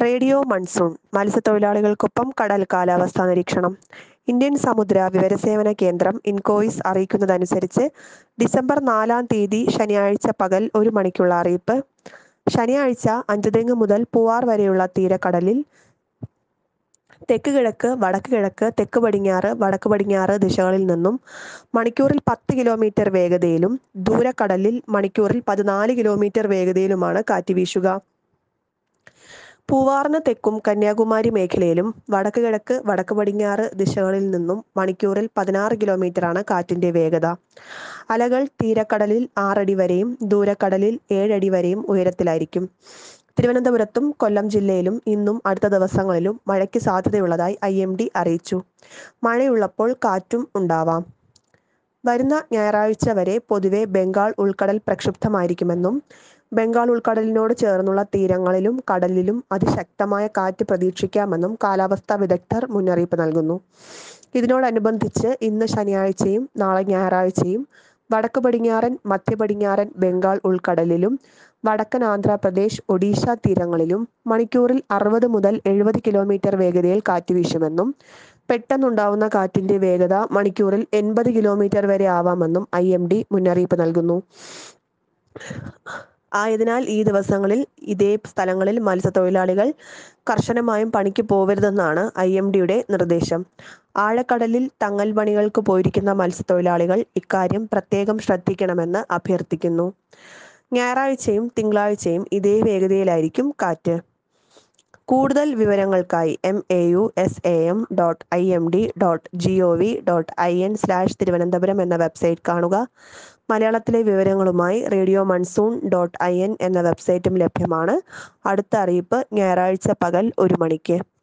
radio monsoon മത്സ്യത്തൊഴിലാളികൾക്കൊപ്പം കടൽ കാലാവസ്ഥാ നിരീക്ഷണം ഇന്ത്യൻ സമുദ്ര വിവരസേവന കേന്ദ്രം ഇൻകോയിസ് അറിയിക്കുന്നതനുസരിച്ച് ഡിസംബർ നാലാം തീയതി ശനിയാഴ്ച പകൽ ഒരു മണിക്കുള്ള അറിയിപ്പ് ശനിയാഴ്ച അഞ്ചുതെങ്ങ് മുതൽ പൂവാർ വരെയുള്ള തീരക്കടലിൽ തെക്ക് കിഴക്ക് വടക്ക് കിഴക്ക് തെക്ക് പടിഞ്ഞാറ് വടക്ക് പടിഞ്ഞാറ് ദിശകളിൽ നിന്നും മണിക്കൂറിൽ പത്ത് കിലോമീറ്റർ വേഗതയിലും ദൂരക്കടലിൽ മണിക്കൂറിൽ പതിനാല് കിലോമീറ്റർ വേഗതയിലുമാണ് കാറ്റ് വീശുക പൂവാറിന് തെക്കും കന്യാകുമാരി മേഖലയിലും വടക്ക് കിഴക്ക് വടക്ക് പടിഞ്ഞാറ് ദിശകളിൽ നിന്നും മണിക്കൂറിൽ പതിനാറ് കിലോമീറ്ററാണ് കാറ്റിന്റെ വേഗത അലകൾ തീരക്കടലിൽ ആറടി വരെയും ദൂരക്കടലിൽ ഏഴടി വരെയും ഉയരത്തിലായിരിക്കും തിരുവനന്തപുരത്തും കൊല്ലം ജില്ലയിലും ഇന്നും അടുത്ത ദിവസങ്ങളിലും മഴയ്ക്ക് സാധ്യതയുള്ളതായി ഐ എം ഡി അറിയിച്ചു മഴയുള്ളപ്പോൾ കാറ്റും ഉണ്ടാവാം വരുന്ന ഞായറാഴ്ച വരെ പൊതുവെ ബംഗാൾ ഉൾക്കടൽ പ്രക്ഷുബ്ധമായിരിക്കുമെന്നും ബംഗാൾ ഉൾക്കടലിനോട് ചേർന്നുള്ള തീരങ്ങളിലും കടലിലും അതിശക്തമായ കാറ്റ് പ്രതീക്ഷിക്കാമെന്നും കാലാവസ്ഥാ വിദഗ്ധർ മുന്നറിയിപ്പ് നൽകുന്നു ഇതിനോടനുബന്ധിച്ച് ഇന്ന് ശനിയാഴ്ചയും നാളെ ഞായറാഴ്ചയും വടക്ക് പടിഞ്ഞാറൻ മധ്യ പടിഞ്ഞാറൻ ബംഗാൾ ഉൾക്കടലിലും വടക്കൻ ആന്ധ്രാപ്രദേശ് ഒഡീഷ തീരങ്ങളിലും മണിക്കൂറിൽ അറുപത് മുതൽ എഴുപത് കിലോമീറ്റർ വേഗതയിൽ കാറ്റ് വീശുമെന്നും പെട്ടെന്നുണ്ടാവുന്ന കാറ്റിന്റെ വേഗത മണിക്കൂറിൽ എൺപത് കിലോമീറ്റർ വരെ ആവാമെന്നും ഐ എം ഡി മുന്നറിയിപ്പ് നൽകുന്നു ആയതിനാൽ ഈ ദിവസങ്ങളിൽ ഇതേ സ്ഥലങ്ങളിൽ മത്സ്യത്തൊഴിലാളികൾ കർശനമായും പണിക്ക് പോവരുതെന്നാണ് ഐ എം ഡിയുടെ നിർദ്ദേശം ആഴക്കടലിൽ തങ്ങൽ പണികൾക്ക് പോയിരിക്കുന്ന മത്സ്യത്തൊഴിലാളികൾ ഇക്കാര്യം പ്രത്യേകം ശ്രദ്ധിക്കണമെന്ന് അഭ്യർത്ഥിക്കുന്നു ഞായറാഴ്ചയും തിങ്കളാഴ്ചയും ഇതേ വേഗതയിലായിരിക്കും കാറ്റ് കൂടുതൽ വിവരങ്ങൾക്കായി M A U S A M dot I M D dot G O V dot I N slash Thiruvananthapuram എന്ന വെബ്സൈറ്റ് കാണുക മലയാളത്തിലെ വിവരങ്ങളുമായി radio monsoon dot I N എന്ന വെബ്സൈറ്റും ലഭ്യമാണ് അടുത്ത അറിയിപ്പ് ഞായറാഴ്ച പകൽ ഒരു മണിക്ക്